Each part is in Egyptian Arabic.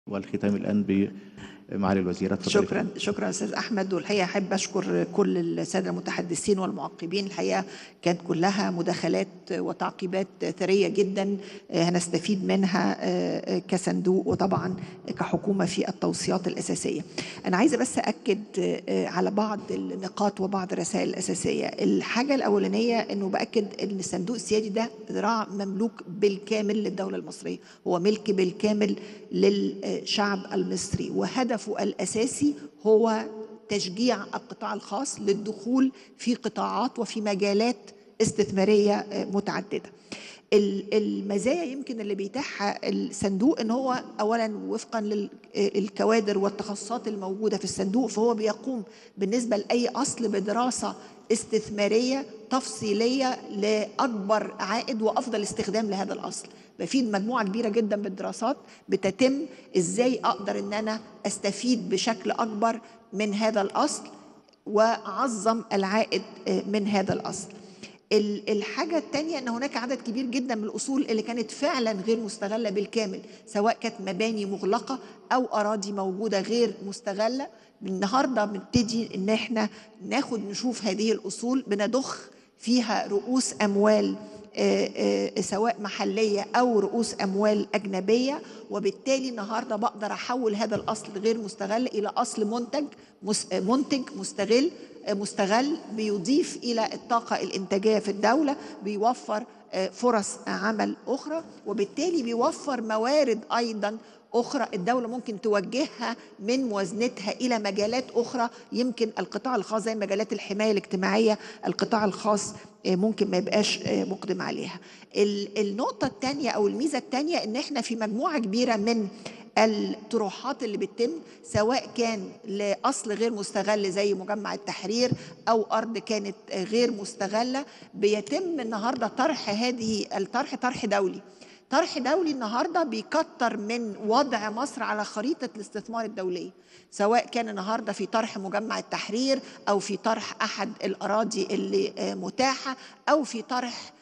والختام الآن بمعالي الوزيرة شكرا شكرا أستاذ أحمد والحقيقة أحب أشكر كل السادة المتحدثين والمعقبين الحقيقة كانت كلها مداخلات وتعقيبات ثرية جدا هنستفيد منها كصندوق وطبعا كحكومة في التوصيات الأساسية أنا عايزة بس أكد على بعض النقاط وبعض الرسائل الأساسية الحاجة الأولانية أنه بأكد أن الصندوق السيادي ده ذراع مملوك بالكامل للدولة المصرية هو ملك بالكامل للشعب المصري وهدفه الأساسي هو تشجيع القطاع الخاص للدخول في قطاعات وفي مجالات استثمارية متعددة المزايا يمكن اللي بيتاحها الصندوق ان هو اولا وفقا للكوادر والتخصصات الموجوده في الصندوق فهو بيقوم بالنسبه لاي اصل بدراسه استثماريه تفصيليه لاكبر عائد وافضل استخدام لهذا الاصل بفيد مجموعه كبيره جدا بالدراسات بتتم ازاي اقدر ان انا استفيد بشكل اكبر من هذا الاصل واعظم العائد من هذا الاصل الحاجة الثانية أن هناك عدد كبير جدا من الأصول اللي كانت فعلا غير مستغلة بالكامل سواء كانت مباني مغلقة أو أراضي موجودة غير مستغلة النهاردة بنبتدي أن احنا ناخد نشوف هذه الأصول بنضخ فيها رؤوس أموال سواء محلية أو رؤوس أموال أجنبية وبالتالي النهاردة بقدر أحول هذا الأصل غير مستغل إلى أصل منتج منتج مستغل مستغل بيضيف إلى الطاقة الإنتاجية في الدولة بيوفر فرص عمل أخرى وبالتالي بيوفر موارد أيضا أخرى الدولة ممكن توجهها من موازنتها إلى مجالات أخرى يمكن القطاع الخاص زي مجالات الحماية الاجتماعية القطاع الخاص ممكن ما يبقاش مقدم عليها النقطة الثانية أو الميزة الثانية إن إحنا في مجموعة كبيرة من الطروحات اللي بتتم سواء كان لاصل غير مستغل زي مجمع التحرير او ارض كانت غير مستغله بيتم النهارده طرح هذه الطرح طرح دولي طرح دولي النهارده بيكتر من وضع مصر على خريطه الاستثمار الدوليه سواء كان النهارده في طرح مجمع التحرير او في طرح احد الاراضي اللي متاحه او في طرح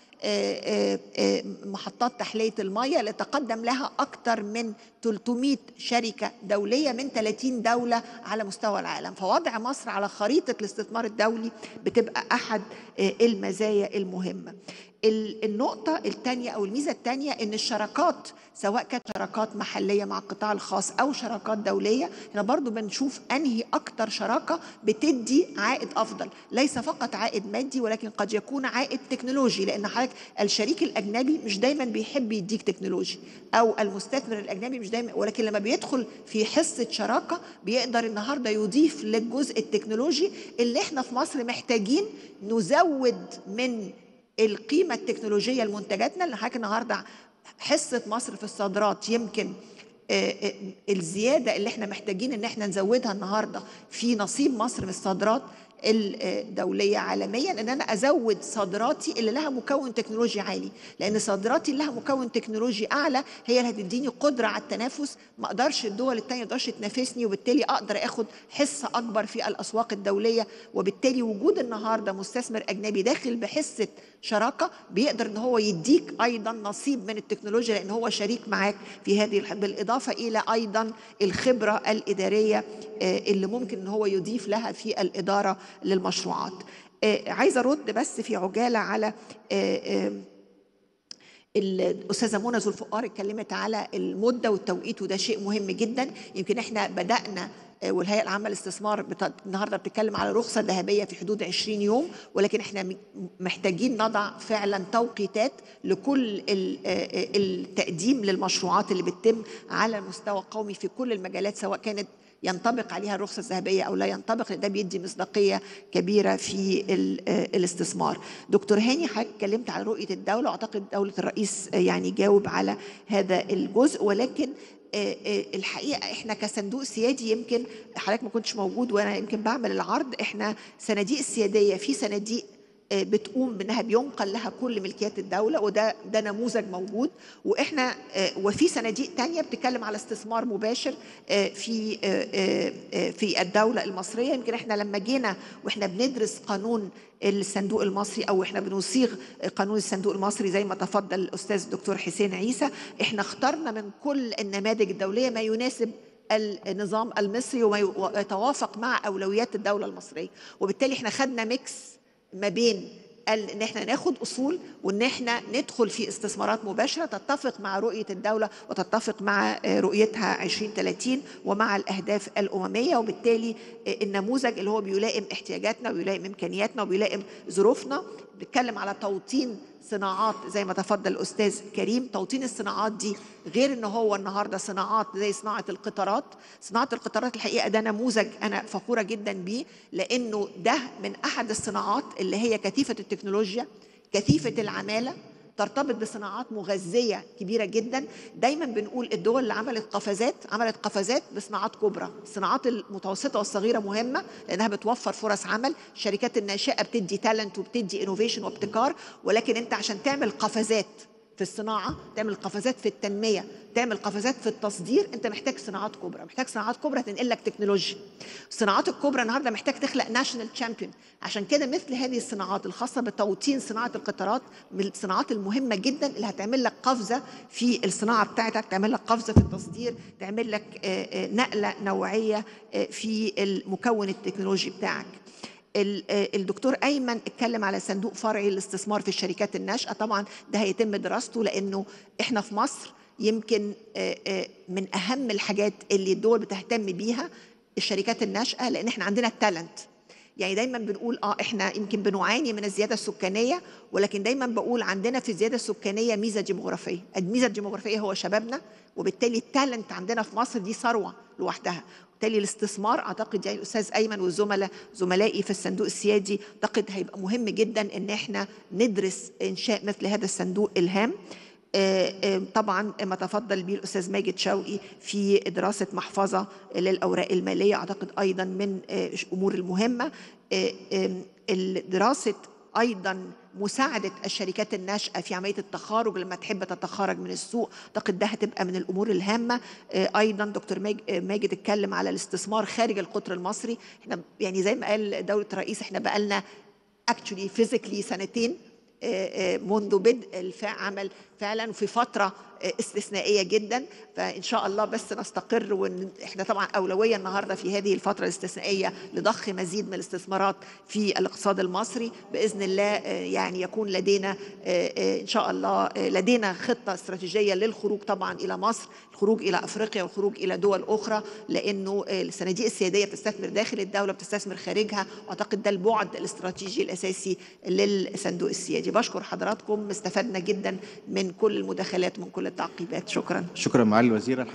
محطات تحلية المياه اللي تقدم لها أكثر من 300 شركة دولية من 30 دولة على مستوى العالم فوضع مصر على خريطة الاستثمار الدولي بتبقى أحد المزايا المهمة النقطة الثانية أو الميزة الثانية إن الشراكات سواء كانت شراكات محلية مع القطاع الخاص أو شراكات دولية احنا برضو بنشوف أنهي أكتر شراكة بتدي عائد أفضل ليس فقط عائد مادي ولكن قد يكون عائد تكنولوجي لأن حضرتك الشريك الأجنبي مش دايما بيحب يديك تكنولوجي أو المستثمر الأجنبي مش دايما ولكن لما بيدخل في حصة شراكة بيقدر النهاردة يضيف للجزء التكنولوجي اللي احنا في مصر محتاجين نزود من القيمة التكنولوجية لمنتجاتنا اللي حضرتك النهارده حصة مصر في الصادرات يمكن الزيادة اللي احنا محتاجين ان احنا نزودها النهاردة في نصيب مصر من الصادرات الدولية عالميا ان انا ازود صادراتي اللي لها مكون تكنولوجي عالي لان صادراتي اللي لها مكون تكنولوجي اعلى هي اللي هتديني قدرة على التنافس ما اقدرش الدول التانية ما تقدرش تنافسني وبالتالي اقدر اخد حصة اكبر في الاسواق الدولية وبالتالي وجود النهاردة مستثمر اجنبي داخل بحصة شراكة بيقدر ان هو يديك ايضا نصيب من التكنولوجيا لان هو شريك معاك في هذه بالاضافة الى ايضا الخبرة الادارية اللي ممكن ان هو يضيف لها في الادارة للمشروعات عايزة ارد بس في عجالة على الاستاذه منى ذو الفقار اتكلمت على المده والتوقيت وده شيء مهم جدا يمكن احنا بدانا والهيئه العامه للاستثمار بت... النهارده بتتكلم على رخصه ذهبيه في حدود 20 يوم ولكن احنا محتاجين نضع فعلا توقيتات لكل التقديم للمشروعات اللي بتتم على المستوى القومي في كل المجالات سواء كانت ينطبق عليها الرخصة الذهبية أو لا ينطبق ده بيدي مصداقية كبيرة في الاستثمار دكتور هاني حضرتك اتكلمت على رؤية الدولة وأعتقد دولة الرئيس يعني جاوب على هذا الجزء ولكن الحقيقه احنا كصندوق سيادي يمكن حضرتك ما كنتش موجود وانا يمكن بعمل العرض احنا صناديق السياديه في صناديق آه، بتقوم بانها بينقل لها كل ملكيات الدوله وده ده نموذج موجود واحنا آه، وفي صناديق تانية بتتكلم على استثمار مباشر آه، في آه، آه، آه، في الدوله المصريه يمكن احنا لما جينا واحنا بندرس قانون الصندوق المصري او احنا بنصيغ قانون الصندوق المصري زي ما تفضل الاستاذ الدكتور حسين عيسى احنا اخترنا من كل النماذج الدوليه ما يناسب النظام المصري وما يتوافق مع اولويات الدوله المصريه وبالتالي احنا خدنا ميكس ما بين ال- ان احنا ناخد اصول وان احنا ندخل في استثمارات مباشره تتفق مع رؤيه الدوله وتتفق مع آه، رؤيتها 2030 ومع الاهداف الامميه وبالتالي آه، النموذج اللي هو بيلائم احتياجاتنا وبيلائم امكانياتنا وبيلائم ظروفنا بنتكلم على توطين صناعات زي ما تفضل الاستاذ كريم توطين الصناعات دي غير ان هو النهارده صناعات زي صناعه القطارات صناعه القطارات الحقيقه ده نموذج انا فخوره جدا بيه لانه ده من احد الصناعات اللي هي كثيفه التكنولوجيا كثيفه العماله ترتبط بصناعات مغذيه كبيره جدا دايما بنقول الدول اللي عملت قفزات عملت قفزات بصناعات كبرى الصناعات المتوسطه والصغيره مهمه لانها بتوفر فرص عمل الشركات الناشئه بتدي تالنت وبتدي انوفيشن وابتكار ولكن انت عشان تعمل قفزات في الصناعه تعمل قفزات في التنميه تعمل قفزات في التصدير انت محتاج صناعات كبرى محتاج صناعات كبرى تنقل لك تكنولوجيا الصناعات الكبرى النهارده محتاج تخلق ناشونال تشامبيون عشان كده مثل هذه الصناعات الخاصه بتوطين صناعه القطارات من الصناعات المهمه جدا اللي هتعمل لك قفزه في الصناعه بتاعتك تعمل لك قفزه في التصدير تعمل لك آه، آه، نقله نوعيه آه، في المكون التكنولوجي بتاعك ال- آه، الدكتور ايمن اتكلم على صندوق فرعي للاستثمار في الشركات الناشئه طبعا ده هيتم دراسته لانه احنا في مصر يمكن آه، آه، من اهم الحاجات اللي الدول بتهتم بيها الشركات الناشئه لان احنا عندنا التالنت يعني دايما بنقول اه احنا يمكن بنعاني من الزياده السكانيه ولكن دايما بقول عندنا في الزياده السكانيه ميزه ديموغرافيه الميزه الديموغرافيه هو شبابنا وبالتالي التالنت عندنا في مصر دي ثروه لوحدها بالتالي الاستثمار اعتقد يعني الاستاذ ايمن والزملاء زملائي في الصندوق السيادي اعتقد هيبقى مهم جدا ان احنا ندرس انشاء مثل هذا الصندوق الهام آه، آه، طبعا ما تفضل به الاستاذ ماجد شوقي في دراسه محفظه للاوراق الماليه اعتقد ايضا من آه، الامور المهمه آه، آم، دراسه ايضا مساعده الشركات الناشئه في عمليه التخارج لما تحب تتخارج من السوق اعتقد ده هتبقى من الامور الهامه آه، ايضا دكتور ماج- آه، ماجد اتكلم على الاستثمار خارج القطر المصري احنا يعني زي ما قال دوله الرئيس احنا بقالنا اكشولي فيزيكلي سنتين آه، آه، منذ بدء الفع عمل فعلا في فتره آه، استثنائيه جدا فان شاء الله بس نستقر وان احنا طبعا اولويه النهارده في هذه الفتره الاستثنائيه لضخ مزيد من الاستثمارات في الاقتصاد المصري باذن الله آه، يعني يكون لدينا آه، آه، ان شاء الله آه، لدينا خطه استراتيجيه للخروج طبعا الى مصر الخروج الى افريقيا والخروج الى دول اخرى لانه آه، الصناديق السياديه بتستثمر داخل الدوله بتستثمر خارجها واعتقد ده البعد الاستراتيجي الاساسي للصندوق السيادي بشكر حضراتكم استفدنا جدا من كل المداخلات من كل التعقيبات شكرا شكرا معالي الوزيرة